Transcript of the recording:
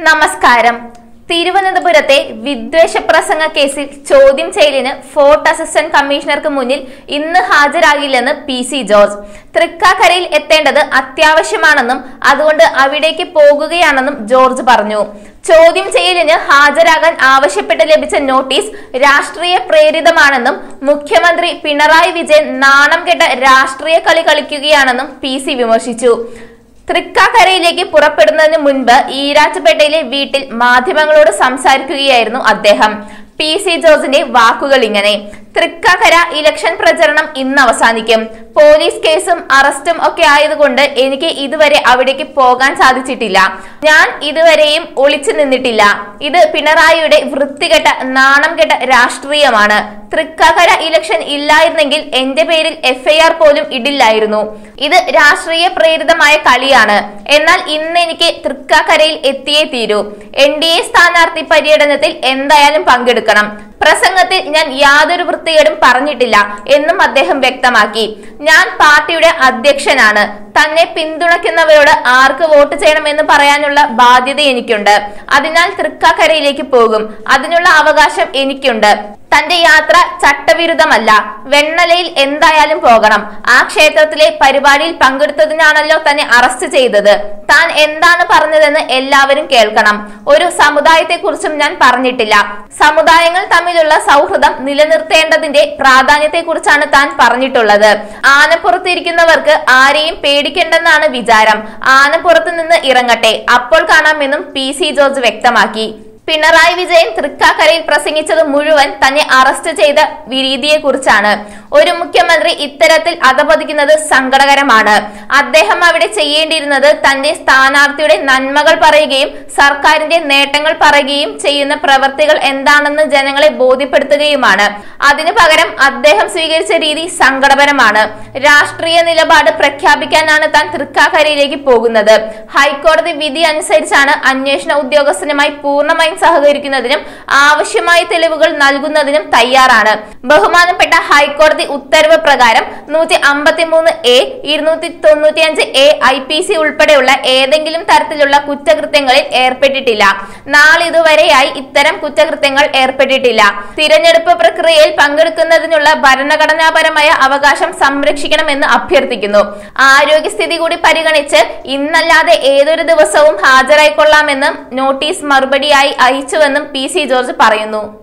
നമസ്കാരം തിരുവനന്തപുരത്തെ വിദ്വേഷ പ്രസംഗ കേസിൽ ചോദ്യം ചെയ്യലിന് ഫോർട്ട് അസിസ്റ്റന്റ് കമ്മീഷണർക്ക് മുന്നിൽ ഇന്ന് ഹാജരാകില്ലെന്ന് പി സി ജോർജ് തൃക്കാക്കരയിൽ എത്തേണ്ടത് അത്യാവശ്യമാണെന്നും അതുകൊണ്ട് അവിടേക്ക് പോകുകയാണെന്നും ജോർജ് പറഞ്ഞു ചോദ്യം ചെയ്യലിന് ഹാജരാകാൻ ആവശ്യപ്പെട്ട് ലഭിച്ച നോട്ടീസ് രാഷ്ട്രീയ പ്രേരിതമാണെന്നും മുഖ്യമന്ത്രി പിണറായി വിജയൻ നാണം കെട്ട രാഷ്ട്രീയ കളി കളിക്കുകയാണെന്നും പി സി വിമർശിച്ചു തൃക്കാക്കരയിലേക്ക് പുറപ്പെടുന്നതിന് മുൻപ് ഈരാറ്റുപേട്ടയിലെ വീട്ടിൽ മാധ്യമങ്ങളോട് സംസാരിക്കുകയായിരുന്നു അദ്ദേഹം പി സി ജോർജിന്റെ വാക്കുകൾ ഇങ്ങനെ തൃക്കാക്കര ഇലക്ഷൻ പ്രചരണം ഇന്ന് അവസാനിക്കും പോലീസ് കേസും അറസ്റ്റും ഒക്കെ ആയതുകൊണ്ട് എനിക്ക് ഇതുവരെ അവിടേക്ക് പോകാൻ സാധിച്ചിട്ടില്ല ഞാൻ ഇതുവരെയും ഒളിച്ചു നിന്നിട്ടില്ല ഇത് പിണറായിയുടെ വൃത്തികെട്ട നാണം കെട്ട രാഷ്ട്രീയമാണ് തൃക്കാക്കര ഇലക്ഷൻ ഇല്ലായിരുന്നെങ്കിൽ എന്റെ പേരിൽ എഫ്ഐആർ പോലും ഇടില്ലായിരുന്നു ഇത് രാഷ്ട്രീയ പ്രേരിതമായ കളിയാണ് എന്നാൽ ഇന്ന് എനിക്ക് തൃക്കാക്കരയിൽ എത്തിയേ തീരൂ എൻ ഡി എ സ്ഥാനാർത്ഥി പര്യടനത്തിൽ എന്തായാലും പങ്കെടുക്കണം പ്രസംഗത്തിൽ ഞാൻ യാതൊരു വൃത്തികേടും പറഞ്ഞിട്ടില്ല എന്നും അദ്ദേഹം വ്യക്തമാക്കി ഞാൻ പാർട്ടിയുടെ അധ്യക്ഷനാണ് തന്നെ പിന്തുണയ്ക്കുന്നവരോട് ആർക്ക് വോട്ട് ചെയ്യണമെന്ന് പറയാനുള്ള ബാധ്യത എനിക്കുണ്ട് അതിനാൽ തൃക്കാക്കരയിലേക്ക് പോകും അതിനുള്ള അവകാശം എനിക്കുണ്ട് തന്റെ യാത്ര ചട്ടവിരുദ്ധമല്ല വെണ്ണലയിൽ എന്തായാലും പോകണം ആ ക്ഷേത്രത്തിലെ പരിപാടിയിൽ പങ്കെടുത്തതിനാണല്ലോ തന്നെ അറസ്റ്റ് ചെയ്തത് താൻ എന്താണ് പറഞ്ഞതെന്ന് എല്ലാവരും കേൾക്കണം ഒരു സമുദായത്തെക്കുറിച്ചും ഞാൻ പറഞ്ഞിട്ടില്ല സമുദായങ്ങൾ തമ്മിലുള്ള സൗഹൃദം നിലനിർത്തേണ്ടതിന്റെ പ്രാധാന്യത്തെക്കുറിച്ചാണ് താൻ പറഞ്ഞിട്ടുള്ളത് ആനപ്പുറത്തിരിക്കുന്നവർക്ക് ആരെയും പേടിക്കേണ്ടെന്നാണ് വിചാരം ആനപ്പുറത്ത് നിന്ന് ഇറങ്ങട്ടെ അപ്പോൾ കാണാമെന്നും പി സി ജോർജ് വ്യക്തമാക്കി പിണറായി വിജയൻ തൃക്കാക്കരയിൽ പ്രസംഗിച്ചത് മുഴുവൻ തന്നെ അറസ്റ്റ് ചെയ്ത രീതിയെ കുറിച്ചാണ് ഒരു മുഖ്യമന്ത്രി ഇത്തരത്തിൽ അധപതിക്കുന്നത് സങ്കടകരമാണ് അദ്ദേഹം അവിടെ ചെയ്യേണ്ടിയിരുന്നത് തന്റെ സ്ഥാനാർത്ഥിയുടെ നന്മകൾ പറയുകയും സർക്കാരിന്റെ നേട്ടങ്ങൾ പറയുകയും ചെയ്യുന്ന പ്രവർത്തികൾ എന്താണെന്ന് ജനങ്ങളെ ബോധ്യപ്പെടുത്തുകയുമാണ് അതിനു പകരം അദ്ദേഹം സ്വീകരിച്ച രീതി സങ്കടപരമാണ് രാഷ്ട്രീയ നിലപാട് പ്രഖ്യാപിക്കാനാണ് താൻ തൃക്കാക്കരയിലേക്ക് പോകുന്നത് ഹൈക്കോടതി വിധി അനുസരിച്ചാണ് അന്വേഷണ ഉദ്യോഗസ്ഥനുമായി പൂർണ്ണമായും സഹകരിക്കുന്നതിനും ആവശ്യമായ തെളിവുകൾ നൽകുന്നതിനും തയ്യാറാണ് ബഹുമാനപ്പെട്ട ഹൈക്കോടതി ഉത്തരവ് പ്രകാരം നൂറ്റി അമ്പത്തിമൂന്ന് എ ഇരുന്നൂറ്റി തൊണ്ണൂറ്റിയഞ്ച് എ ഐ പി സി ഉൾപ്പെടെയുള്ള ഏതെങ്കിലും തരത്തിലുള്ള കുറ്റകൃത്യങ്ങളിൽ ഏർപ്പെട്ടിട്ടില്ല നാളിതുവരെയായി ഇത്തരം കുറ്റകൃത്യങ്ങൾ ഏർപ്പെട്ടിട്ടില്ല തിരഞ്ഞെടുപ്പ് പ്രക്രിയയിൽ പങ്കെടുക്കുന്നതിനുള്ള ഭരണഘടനാപരമായ അവകാശം സംരക്ഷിക്കണമെന്ന് അഭ്യർത്ഥിക്കുന്നു ആരോഗ്യസ്ഥിതി കൂടി പരിഗണിച്ച് ഇന്നല്ലാതെ ഏതൊരു ദിവസവും ഹാജരായിക്കൊള്ളാമെന്നും നോട്ടീസ് മറുപടിയായി അയച്ചുവെന്നും പി സി ജോർജ് പറയുന്നു